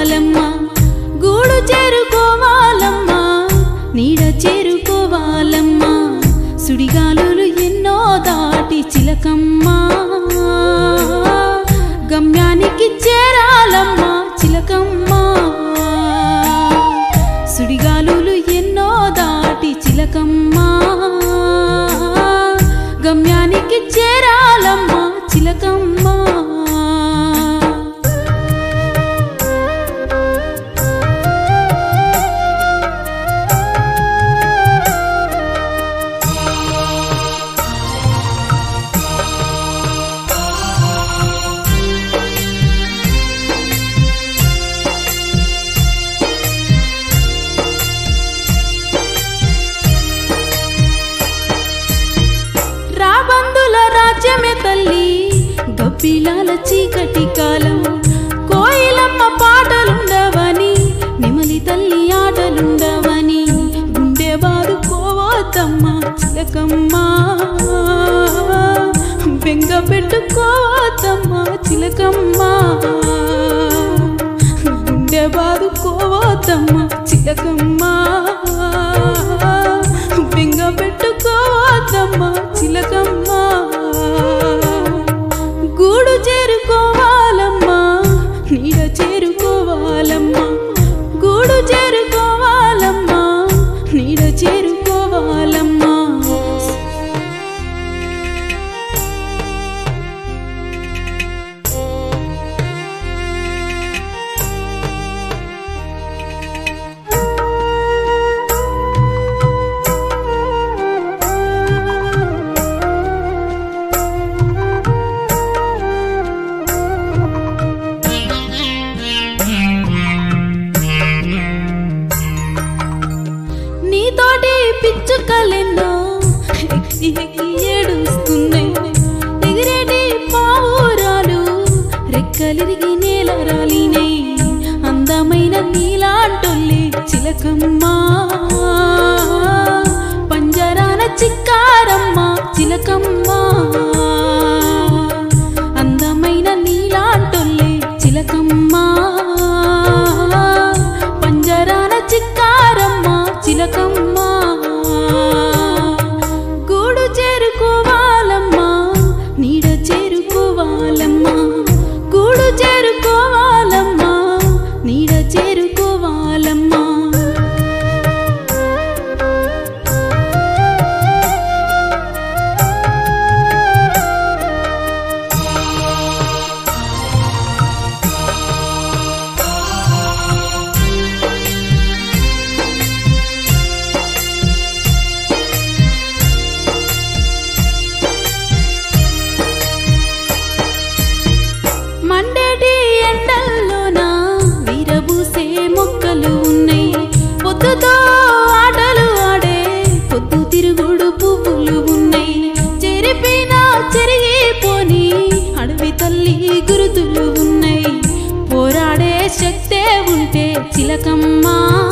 చేరుకోవాలమ్మా గూడు చేరుకోవాలమ్మా నీడ చేరుకోవాలమ్మా సుడిగాలులు ఎన్నో దాటి చిలకమ్మా గమ్యానికి చేరాలమ్మా చిలకమ్మా సుడిగాలులు ఎన్నో దాటి చిలకమ్మా గమ్యానికి చేరాలమ్మా చిలకమ్మా రాబందుల రాజ్యమే తల్లి గబ్బిలాల చీకటి కాలం కోయిలమ్మ పాటలుండవని నెమలి తల్లి ఆటలుండవని గుండె బాదు పోవద్దమ్మ చిలకమ్మ బెంగ పెట్టుకోవద్దమ్మ చిలకమ్మ గుండె బాదుకోవద్దమ్మ చిలకమ్మ బెంగ పెట్టుకోవద్దమ్మ చిలకమ్మ గూడు చేరుకోవాలమ్మా నీడ చేరుకోవాలమ్మా గూడు చేరుకోవాలమ్మా నీడ చేరుకోవాలమ్మా నీతోటి పిచ్చుకలెన్నో ఎక్కి ఎక్కి ఏడుస్తున్నాయి ఎగిరేటి పావురాలు రెక్కలిరిగి నేల రాలినై అందమైన నీలాంటొల్లి చిలకమ్మ పంజరాన చిక్కారమ్మ చిలకమ్మ అందమైన నీలాంటొల్లి చిలకమ్మ పంజరాన చిక్కారమ్మ చిలకమ్మ గూడు చేరుకోవాలమ్మా నీడ చేరుకోవాలమ్మా గూడు చేరుకోవాలమ్మా నీడ చేరుకోవాలమ్మా మండేటి ఎండల్లోన వీరబూసే మొక్కలు ఉన్నాయి పొద్దుతో ఆటలు ఆడే పొద్దు తిరుగుడు పువ్వులు ఉన్నాయి చెరిపిన చెరిగిపోని అడవి తల్లి గురుతులు ఉన్నాయి పోరాడే శక్తే ఉంటే చిలకమ్మ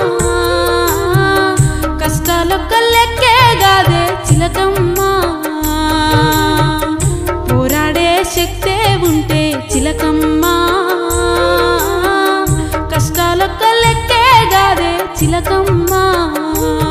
కష్టాలొక్క లెక్కే గాదే చిలకమ్మ పోరాడే శక్తే ఉంటే చిలకమ్మ కష్టాలొక్క లెక్కే గాదే చిలకమ్మ